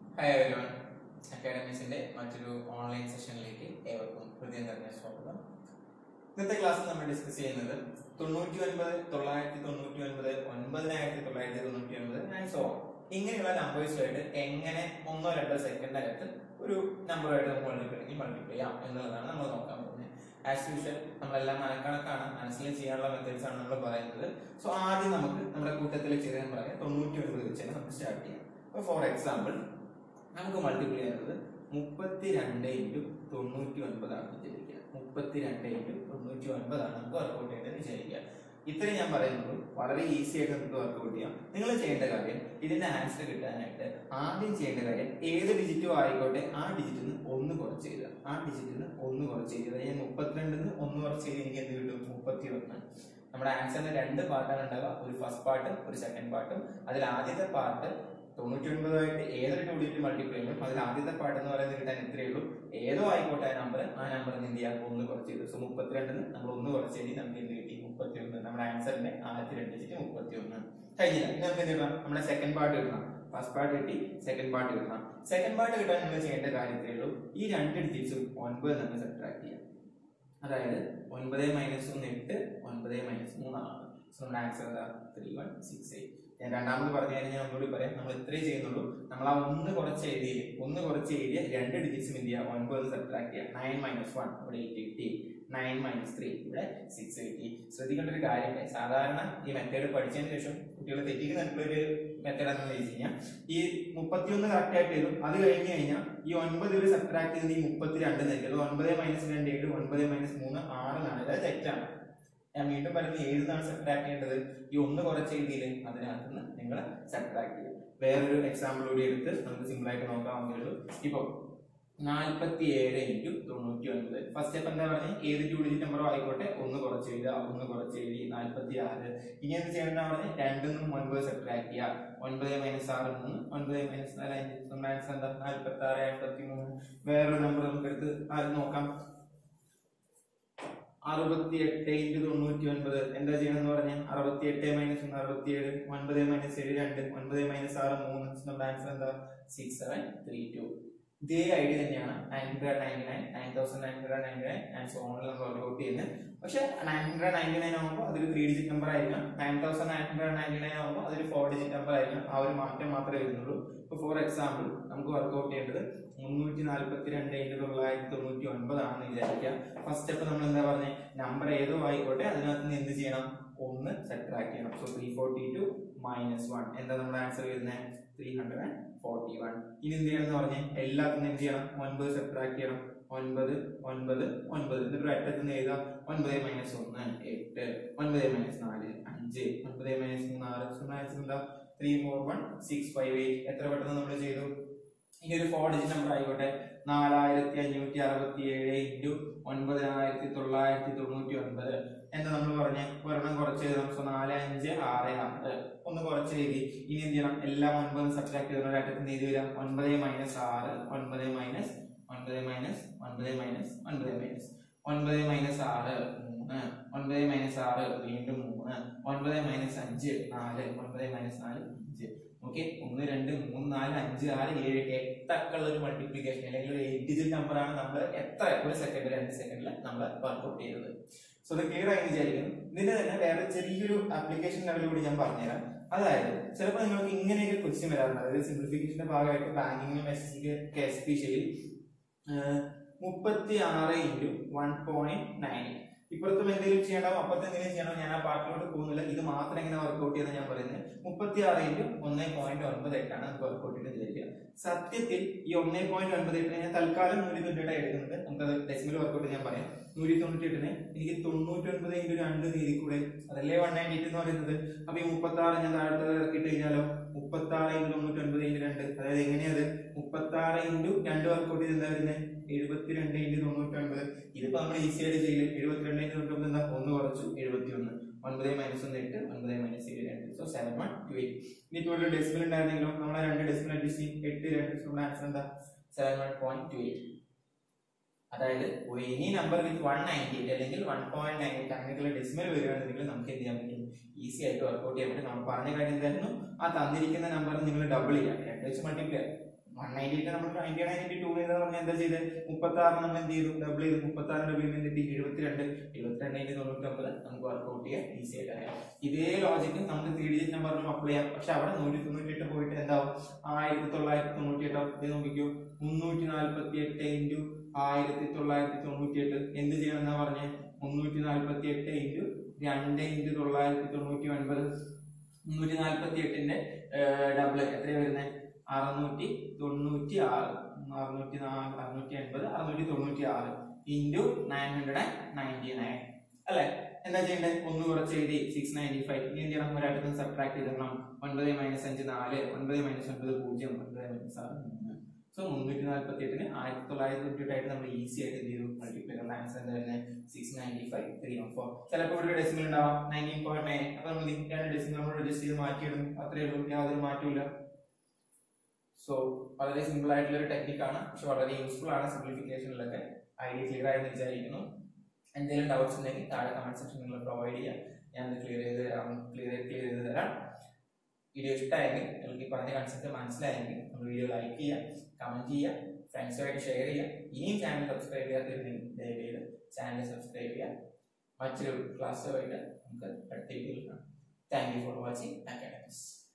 hi everyone അക്കാഡമീസിന്റെ മറ്റൊരു online സെഷനിലേക്ക് ഏവർക്കും ഹൃദയം നിറഞ്ഞ സ്വാഗതം ഇന്നത്തെ ക്ലാസ്സിൽ നമ്മൾ ഡിസ്കസ് ചെയ്യുന്നത് തൊണ്ണൂറ്റി ഒൻപത് തൊള്ളായിരത്തി തൊണ്ണൂറ്റി ഒൻപത് ഒൻപതിനായിരത്തി തൊള്ളായിരത്തി തൊണ്ണൂറ്റി ഒൻപത് ആൻഡ് സോ ഇങ്ങനെയുള്ള നമ്പേഴ്സുമായിട്ട് എങ്ങനെ ഒന്നോ രണ്ടോ സെക്കൻഡിനകത്ത് ഒരു നമ്പറുമായിട്ട് നമുക്ക് മൾട്ടിപ്ലൈ മൾട്ടിപ്ലൈ ചെയ്യാം എന്നുള്ളതാണ് നമ്മൾ നോക്കാൻ പോകുന്നത് ആസ് യൂഷ്വൽ നമ്മളെല്ലാം മനക്കണക്കാണ് മനസ്സിൽ ചെയ്യാനുള്ള മെത്തേഡ്സ് ആണ് നമ്മൾ പറയുന്നത് സോ ആദ്യം നമുക്ക് നമ്മുടെ കൂട്ടത്തിൽ ചെറിയ പറയാം തൊണ്ണൂറ്റി ഒൻപത് വെച്ച് തന്നെ നമുക്ക് സ്റ്റാർട്ട് ചെയ്യാം അപ്പോൾ ഫോർ എക്സാമ്പിൾ നമുക്ക് മൾട്ടിപ്ലൈ ചെയ്യുന്നത് മുപ്പത്തി രണ്ട് ഇൻറ്റു തൊണ്ണൂറ്റി ഒൻപതാണ് വിചാരിക്കുക മുപ്പത്തി രണ്ട് ഇൻറ്റു തൊണ്ണൂറ്റി ഒൻപതാണ് നമുക്ക് വർക്കൗട്ട് ചെയ്യേണ്ടത് വിചാരിക്കുക ഇത്രയും ഞാൻ പറയുന്നത് വളരെ ഈസി ആയിട്ട് നമുക്ക് വർക്കൗട്ട് ചെയ്യാം നിങ്ങൾ ചെയ്യേണ്ട കാര്യം ഇതിന്റെ ആൻസർ കിട്ടാനായിട്ട് ആദ്യം ചെയ്യേണ്ട കാര്യം ഏത് ഡിജിറ്റോ ആയിക്കോട്ടെ ആ ഡിജിറ്റിൽ നിന്ന് ഒന്ന് കുറച്ച് എഴുതുക ആ ഡിജിറ്റിൽ നിന്ന് ഒന്ന് കുറച്ച് എഴുതുക ഞാൻ മുപ്പത്തിരണ്ടിൽ നിന്ന് ഒന്ന് കുറച്ച് എഴുതി എനിക്ക് എന്ത് കിട്ടും മുപ്പത്തി ഒന്ന് നമ്മുടെ ആൻസറിന് രണ്ട് പാർട്ടാണ് ഉണ്ടാവുക ഒരു ഫസ്റ്റ് പാർട്ടും ഒരു സെക്കൻഡ് പാർട്ടും അതിൽ ആദ്യത്തെ പാർട്ട് തൊണ്ണൂറ്റി ഒൻപതായിട്ട് ഏതൊരു ടു ഡിജിറ്റ് മൾട്ടിപ്ലൈ ചെയ്യുമ്പോൾ അതിൽ ആദ്യത്തെ പാർട്ട് എന്ന് പറയുന്നത് കിട്ടാൻ ഇത്രയേ ഉള്ളൂ ഏതോ ആയിക്കോട്ടെ ആ നമ്പർ ആ നമ്പറിന് എന്ത് ചെയ്യാം ഒന്ന് കുറച്ച് ചെയ്തു സോ മുപ്പത്തിരണ്ടിന് നമ്മൾ ഒന്ന് കുറച്ച് എഴുതി നമുക്ക് എന്ത് കിട്ടി മുപ്പത്തി ഒന്ന് നമ്മുടെ ആൻസറിന്റെ ആദ്യത്തെ രണ്ട് ഡിജിറ്റ് മുപ്പത്തി ഒന്ന് കഴിഞ്ഞില്ല ഇനി നമുക്ക് എന്ത് കിട്ടണം നമ്മുടെ സെക്കൻഡ് പാർട്ട് കിട്ടണം ഫസ്റ്റ് പാർട്ട് കിട്ടി സെക്കൻഡ് പാർട്ട് കിട്ടണം സെക്കൻഡ് പാർട്ട് കിട്ടാൻ നിങ്ങൾ ചെയ്യേണ്ട കാര്യത്തേ ഉള്ളൂ ഈ രണ്ട് ഡിജിറ്റ്സും ഒൻപത് നമ്മൾ സബ്ട്രാക്ട് ചെയ്യാം അതായത് ഒൻപത് മൈനസ് ഒന്ന് എട്ട് ഒൻപത് മൈനസ് മൂന്നാണ് സോ നമ്മുടെ ആൻസർ എന്താ ത്രീ വൺ സിക്സ് എയ്റ്റ് ഞാൻ രണ്ടാമത് പറഞ്ഞു കഴിഞ്ഞാൽ ഞാൻ ഒന്നുകൂടി പറയാം നമ്മൾ ഇത്രയും ചെയ്യുന്നുള്ളൂ നമ്മൾ ആ ഒന്ന് കുറച്ച് എഴുതി ഒന്ന് കുറച്ച് എഴുതിയ രണ്ട് ഡിജിറ്റ്സും എന്ത് ചെയ്യുക ഒൻപത് സബ്ട്രാക്ട് ചെയ്യുക നയൻ മൈനസ് വൺ ഇവിടെ എയ്റ്റ് കിട്ടി നയൻ മൈനസ് ത്രീ ഇവിടെ സിക്സ് കിട്ടി ശ്രദ്ധിക്കേണ്ട ഒരു കാര്യമില്ല സാധാരണ ഈ മെത്തേഡ് പഠിച്ചതിന് ശേഷം കുട്ടികൾ തെറ്റിക്കുന്ന ഒരു മെത്തേഡ് എന്താണെന്ന് വെച്ച് കഴിഞ്ഞാൽ ഈ മുപ്പത്തിയൊന്ന് കറക്റ്റ് ആയിട്ട് എഴുതും അത് കഴിഞ്ഞ് കഴിഞ്ഞാൽ ഈ ഒൻപത് ഒരു സബ്ട്രാക്ട് ചെയ്ത് ഈ മുപ്പത്തി രണ്ട് നൽകി അത് ഒൻപത് മൈനസ് രണ്ട് ഏഴ് ഒൻപത് മൈനസ് മൂന്ന് ആറെന്നാണ് ഇത് തെറ്റാണ് ഞാൻ വീണ്ടും പറയുന്നത് ഏതാണ് സബ്ട്രാക്ട് ചെയ്യേണ്ടത് ഈ ഒന്ന് കുറച്ച് എഴുതിയില്ലേ അതിനകത്ത് നിന്ന് നിങ്ങൾ സബ്ട്രാക്ട് ചെയ്യുക വേറൊരു എക്സാമ്പിൾ കൂടി എടുത്ത് നമുക്ക് സിമ്പിൾ ആയിട്ട് നോക്കാവുന്നേ ഉള്ളൂ ഇപ്പൊ നാൽപ്പത്തി ഏഴ് ഇൻറ്റു തൊണ്ണൂറ്റി ഒൻപത് ഫസ്റ്റ് സ്റ്റെപ്പ് എന്താ പറഞ്ഞത് ഏത് ടു ഡിജിറ്റ് നമ്പറോ ആയിക്കോട്ടെ ഒന്ന് കുറച്ച് എഴുതുക ഒന്ന് കുറച്ച് എഴുതി നാൽപ്പത്തി ആറ് ഇനി എന്ത് ചെയ്യണമെന്ന് പറഞ്ഞാൽ രണ്ടിൽ നിന്നും ഒൻപത് സബ്ട്രാക്ട് ചെയ്യുക ഒൻപത് മൈനസ് ആറ് മൂന്ന് ഒൻപത് മൈനസ് നാല് അഞ്ച് നമ്മുടെ ആൻസർ എന്താ നാൽപ്പത്തി ആറ് എൺപത്തി മൂന്ന് വേറൊരു നമ്പർ നമുക്ക് എടുത്ത് അത് നോക്കാം അറുപത്തി എട്ട് ഇൻറ്റു തൊണ്ണൂറ്റി ഒൻപത് എന്താ ചെയ്യണമെന്ന് പറഞ്ഞാൽ അറുപത്തി എട്ട് മൈനസ് ഒന്ന് അറുപത്തി ഏഴ് ഒൻപത് മൈനസ് ഏഴ് രണ്ട് ഒൻപത് മൈനസ് ആറ് മൂന്ന് നമ്മുടെ ആൻസർ എന്താ സിക്സ് സെവൻ ത്രീ ടു ഇതേ ഐഡിയ തന്നെയാണ് nine hundred ninety nine nine thousand nine hundred ninety nine and സോണിൽ നമ്മൾ വർക്ക്ഔട്ട് ചെയ്യുന്നത് പക്ഷേ നയൻ ഹൺഡ്രഡ് നയൻറ്റി നയൻ ആകുമ്പോൾ അതൊരു ത്രീ ഡിജിറ്റ് നമ്പർ ആയിരിക്കണം nine thousand nine hundred ninety nine ആകുമ്പോൾ അതൊരു ഫോർ ഡിജിറ്റ് നമ്പർ ആയിരിക്കണം ആ ഒരു മാറ്റം മാത്രമേ വരുന്നുള്ളൂ ഇപ്പോൾ ഫോർ എക്സാമ്പിൾ നമുക്ക് വർക്ക്ഔട്ട് ചെയ്യേണ്ടത് മുന്നൂറ്റി നാൽപ്പത്തി രണ്ട് ഇൻറ്റു തൊള്ളായിരത്തി തൊണ്ണൂറ്റി ഒൻപതാണെന്ന് വിചാരിക്കുക ഫസ്റ്റ് സ്റ്റെപ്പ് നമ്മൾ എന്താ പറഞ്ഞത് നമ്പർ ഏതോ ആയിക്കോട്ടെ അതിനകത്ത് നിന്ന് എന്ത് ചെയ്യണം ഒന്ന് സബ്ട്രാക്ട് ചെയ്യണം so three forty two minus one എന്താ നമ്മുടെ ആൻസർ വരുന്നത് three hundred and forty one ഇനി എന്ത് ചെയ്യണം എന്ന് പറഞ്ഞാൽ എല്ലാത്തിനും എന്ത് ചെയ്യണം ഒൻപത് സബ്ട്രാക്ട് ചെയ്യണം ഒൻപത് ഒൻപത് ഒൻപത് എന്നിട്ട് ഒരു അറ്റത്ത് നിന്ന് എഴുതാം ഒൻപത് മൈനസ് ഒന്ന് എട്ട് ഒൻപത് മൈനസ് നാല് അഞ്ച് ഒൻപത് മൈനസ് മൂന്ന് ആറ് ആൻസർ എന്താ three four one six five eight എത്ര പെട്ടെന്ന് നമ്മൾ ചെയ്തു ഇനി ഒരു ഫോർ ഡിജിറ്റ് നമ്പർ ആയിക്കോട്ടെ നാലായിരത്തി അഞ്ഞൂറ്റി അറുപത്തി ഏഴ് ഇൻറ്റു ഒൻപതിനായിരത്തി തൊള്ളായിരത്തി തൊണ്ണൂറ്റി ഒൻപത് എന്താ നമ്മൾ പറഞ്ഞ ഒരെണ്ണം കുറച്ച് എഴുതാം സോ നാല് അഞ്ച് ആറ് ആറ് ഒന്ന് കുറച്ച് എഴുതി ഇനി എന്ത് ചെയ്യണം എല്ലാം ഒൻപത് സബ്ട്രാക്ട് ചെയ്ത അറ്റത്ത് നീതി വരാം ഒൻപത് മൈനസ് ആറ് ഒൻപത് മൈനസ് ഒൻപത് മൈനസ് ഒൻപത് മൈനസ് ഒൻപത് മൈനസ് ഒൻപത് മൈനസ് ആറ് മൂന്ന് ഒൻപത് മൈനസ് ആറ് വീണ്ടും മൂന്ന് ഒൻപത് മൈനസ് അഞ്ച് നാല് ഒൻപത് മൈനസ് നാല് അഞ്ച് ഓക്കെ ഒന്ന് രണ്ട് മൂന്ന് നാല് അഞ്ച് ആറ് ഏഴ് എട്ടൊക്കെയുള്ള ഒരു മൾട്ടിപ്ലിക്കേഷൻ അല്ലെങ്കിൽ ഒരു എയ്റ്റ് ഡിജിറ്റ് നമ്പറാണ് നമ്മൾ എത്ര ഒരു സെക്കൻഡ് രണ്ട് സെക്കൻഡിൽ നമ്മൾ വർക്ക്ഔട്ട് ചെയ്തത് സോ ഇത് ക്ലിയർ ആയി വിചാരിക്കുന്നു ഇതിന്റെ തന്നെ വേറെ ചെറിയൊരു ആപ്ലിക്കേഷൻ ലെവൽ കൂടി ഞാൻ പറഞ്ഞുതരാം അതായത് ചിലപ്പോൾ നിങ്ങൾക്ക് ഇങ്ങനെയൊക്കെ ക്വസ്റ്റ്യൻ വരാറുണ്ട് അതായത് സിംപ്ലിഫിക്കേഷന്റെ ഭാഗമായിട്ട് ബാങ്കിങ്ങിനും എസ് എസ് എസ്പെഷ്യലി മുപ്പത്തി ആറ് ഇൻറ്റു വൺ പോയിന്റ് നയൻ ഇപ്പുറത്തും എന്തെങ്കിലും ചെയ്യണോ അപ്പുറത്ത് എന്തെങ്കിലും ചെയ്യണോ ഞാൻ ആ പാട്ടിലോട്ട് പോകുന്നില്ല ഇത് മാത്രം എങ്ങനെ വർക്ക്ഔട്ട് ചെയ്യുന്നത് ഞാൻ പറയുന്നത് മുപ്പത്തി ആറ് ഇൻറ്റു ഒന്നേ പോയിന്റ് ഒൻപത് എട്ടാണ് നമുക്ക് വർക്ക്ഔട്ട് ചെയ്ത് വിചാരിക്കുക സത്യത്തിൽ ഈ ഒന്നേ പോയിന്റ് ഒൻപത് എട്ടിന് ഞാൻ തൽക്കാലം നൂറ്റി തൊണ്ണൂറ്റി എടുക്കുന്നത് നമുക്കത് ഡെസിമൽ വർക്ക്ഔട്ട് ഞാൻ പറയാം നൂറ്റി തൊണ്ണൂറ്റി എട്ടിന് എനിക്ക് തൊണ്ണൂറ്റി ഒൻപത് ഇൻറ്റു രണ്ട് നീതി കൂടെ അതല്ലേ വൺ നയൻറ്റി എയ്റ്റ് എന്ന് പറയുന്നത് അപ്പൊ ഈ മുപ്പത്തി ആറ് ഞാൻ താഴത്തെ ഇറക്കിയിട്ട് കഴിഞ്ഞാലോ മുപ്പത്തി ആറ് ഇൻറ്റു തൊണ്ണൂറ്റി ഒൻപത് ഇൻറ്റു രണ്ട് അതായത് എങ്ങനെയത് മുപ്പത്തി ആറ് ഇൻറ്റു രണ്ട് വർക്കൗട്ട് ചെയ്ത് എന്താ വരുന്നത് എഴുപത്തിരണ്ട് ഇൻറ്റു തൊണ്ണൂറ്റി ഒൻപത് ഇതിപ്പോ നമ്മൾ ഈസി ആയിട്ട് ചെയ്യും എഴുപത്തിരണ്ട് ഇൻറ്റു തൊണ്ണൂറ്റി ഒൻപത് എന്താ ഒന്ന് കുറച്ചു എഴുപത്തി ഒന്ന് ഒൻപത് മൈനസ് ഒന്ന് എട്ട് ഒൻപത് മൈനസ് ഏഴ് രണ്ട് so seven one two eight ഇനിയിപ്പോൾ ഒരു ഡെസിമൽ ഉണ്ടായിരുന്നെങ്കിലും നമ്മളെ രണ്ട് ഡെസിമൽ അഡ്ജസ്റ്റ് ചെയ്യും എട്ട് രണ്ട് നമ്മുടെ ആൻസർ എന്താ seven one point two eight അതായത് ഒരു any number with one ninety eight അല്ലെങ്കിൽ വൺ പോയിന്റ് നയൻ എയ്റ്റ് അങ്ങനെയുള്ള ഡെസിമൽ വരികയാണെന്നുണ്ടെങ്കിൽ നമുക്ക് എന്ത് ചെയ്യാൻ പറ്റും ഈസി ആയിട്ട് വർക്ക്ഔട്ട് ചെയ്യാൻ പറ്റും നമ്മൾ പറഞ്ഞ കാര്യം എന്തായിരുന്നു ആ തന്നിരിക്കുന്ന നമ്പർ നിങ്ങൾ ഡബിൾ ചെയ്യാം രണ്ട് വെച്ച് മൾട്ടിപ്ലൈ വൺ നയൻറ്റി എയ്റ്റ് നമ്മൾ നയൻറ്റി നയൻറ്റി ടു എന്ന് പറഞ്ഞാൽ എന്താ ചെയ്ത് മുപ്പത്തി ആറ് നമ്മൾ എന്ത് ചെയ്തു ഡബിൾ ചെയ്തു മുപ്പത്തി ആറ് ഡബിൾ ചെയ്തിട്ട് എഴുപത്തിരണ്ട് എഴുപത്തിരണ്ടിന്റെ തൊണ്ണൂറ്റൊമ്പത് നമുക്ക് വർക്ക്ഔട്ട് ചെയ്യാൻ ഈസി ആയിട്ട് അറിയാം ഇതേ ലോജിക്ക് നമുക്ക് ത്രീ ഡിജിറ്റ് നമ്പറിലും അപ്ലൈ ചെയ്യാം പക്ഷെ അവിടെ നൂറ്റി തൊണ്ണൂറ്റി എട്ട് പോയിട്ട് എന്താവും ആയിരത്തി തൊള്ളായിരത്തി തൊണ്ണൂറ്റി എട്ടാവും ഇത് നോക്കിക്കോ മുന്നൂറ്റി നാല്പത്തി എട്ട് ഇൻറ്റു ആയിരത്തി തൊള്ളായിരത്തി തൊണ്ണൂറ്റി എട്ട് എന്ത് ചെയ്യണം എന്നാ പറഞ്ഞേ മുന്നൂറ്റി നാല്പത്തി എട്ട് ഇൻറ്റു രണ്ട് ഇൻറ്റു തൊള്ളായിരത്തി തൊണ്ണൂറ്റി ഒൻപത് മുന്നൂറ്റി നാല്പത്തി എട്ടിന്റെ ഡബിൾ എത്രയാണ് വരുന്നത് അറുന്നൂറ്റി തൊണ്ണൂറ്റി ആറ് അറുന്നൂറ്റി നാല് അറുന്നൂറ്റി എൺപത് അറുന്നൂറ്റി തൊണ്ണൂറ്റി ആറ് into nine hundred and ninety nine അല്ലെ എന്താ ചെയ്യേണ്ടത് ഒന്ന് കുറച്ച് എഴുതി സിക്സ് നയൻറ്റി ഫൈവ് ഇനി എന്ത് ചെയ്യണം ഒരാൾക്ക് സബ്ട്രാക്ട് ചെയ്തിടണം ഒൻപത് മൈനസ് അഞ്ച് നാല് ഒൻപത് മൈനസ് ഒൻപത് പൂജ്യം ഒൻപത് മൈനസ് ആറ് മൂന്ന് സോ മുന്നൂറ്റി നാല്പത്തി എട്ടിന് ആയിരത്തി തൊള്ളായിരത്തി തൊണ്ണൂറ്റി എട്ടായിട്ട് നമ്മൾ ഈസി ആയിട്ട് എന്ത് ചെയ്തു മൾട്ടിപ്ലൈ ചെയ്യണം ആൻസർ എന്താ വരുന്നത് six ninety five three one four ചിലപ്പോൾ ഇവിടെ ഡെസിമൽ ഉണ്ടാവാം നയൻറ്റീൻ പോയിന്റ് നയൻ അപ്പൊ നമ്മൾ രണ്ട് ഡെസിമൽ നമ്മൾ അഡ്ജസ്റ്റ് ചെയ്ത് മാറ്റിയിടും അത്രയേ ഉള്ളൂ യാതൊരു മാറ്റമില്ല സോ വളരെ സിമ്പിൾ ആയിട്ടുള്ള ഒരു ടെക്നിക്കാണ് പക്ഷെ വളരെ യൂസ്ഫുൾ ആണ് സിംപ്ലിഫിക്കേഷനിലൊക്കെ ഐഡിയ ക്ലിയർ ആയെന്ന് വിചാരിക്കുന്നു എന്തെങ്കിലും ഡൗട്ട്സ് ഉണ്ടെങ്കിൽ താഴെ കമന്റ് സെക്ഷനിൽ നിങ്ങൾ പ്രൊവൈഡ് ചെയ്യാം ഞാൻ ക്ലിയർ ചെയ്ത് തരാം ക്ലിയർ ക്ലിയർ ചെയ്ത് തരാം വീഡിയോ ഇഷ്ടമായെങ്കിൽ നിങ്ങൾക്ക് ഈ പറഞ്ഞ കൺസെപ്റ്റ് മനസ്സിലായെങ്കിൽ നമ്മൾ വീഡിയോ ലൈക്ക് ചെയ്യുക കമന്റ് ചെയ്യുക ഫ്രണ്ട്സുമായിട്ട് ഷെയർ ചെയ്യുക ഇനിയും ചാനൽ സബ്സ്ക്രൈബ് ചെയ്യാത്തവരുണ്ടെങ്കിൽ ദയവേത് ചാനൽ സബ്സ്ക്രൈബ് ചെയ്യുക മറ്റൊരു ക്ലാസ്സുമായിട്ട് നമുക്ക് അടുത്ത വീഡിയോയിൽ കാണാം thank you for watching academics